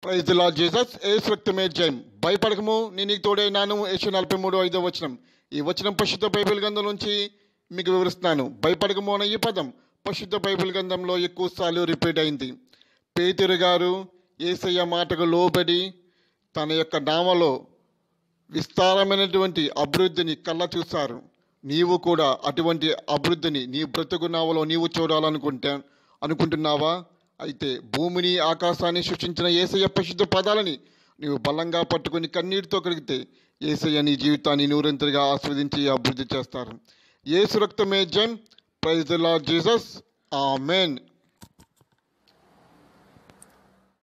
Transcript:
praise లా Jesus ఏసు రక్తమే జయం భయపడకము నేను నీకు తోడైనాను యేసు నలభై మూడు ఐదో వచనం ఈ వచనం పరిశుద్ధ బైబిల్ గ్రంథం నుంచి మీకు వివరిస్తున్నాను భయపడకము అనే ఈ పదం పరిశుద్ధ బైబిల్ గ్రంథంలో ఎక్కువ సార్లు రిపీట్ అయింది పేతురు గారు ఏసయ్య మాటకు లోబడి తన యొక్క నామలో విస్తారమైనటువంటి అభివృద్ధిని కళ్ళ చూశారు నీవు కూడా అటువంటి అభివృద్ధిని నీ బ్రతుకు నావలో నీవు చూడాలనుకుంటే అనుకుంటున్నావా అయితే భూమిని ఆకాశాన్ని సృష్టించిన ఏసయ్య పరిశుద్ధ పదాలని నీవు బలంగా పట్టుకుని కన్నీటితో కలిగితే ఏసయ్య నీ జీవితాన్ని నూరంతరిగా ఆస్వాదించి అభివృద్ధి చేస్తారు ఏసు రక్తమే జన్ ప్రైజ్ లా జీసస్ ఆమెన్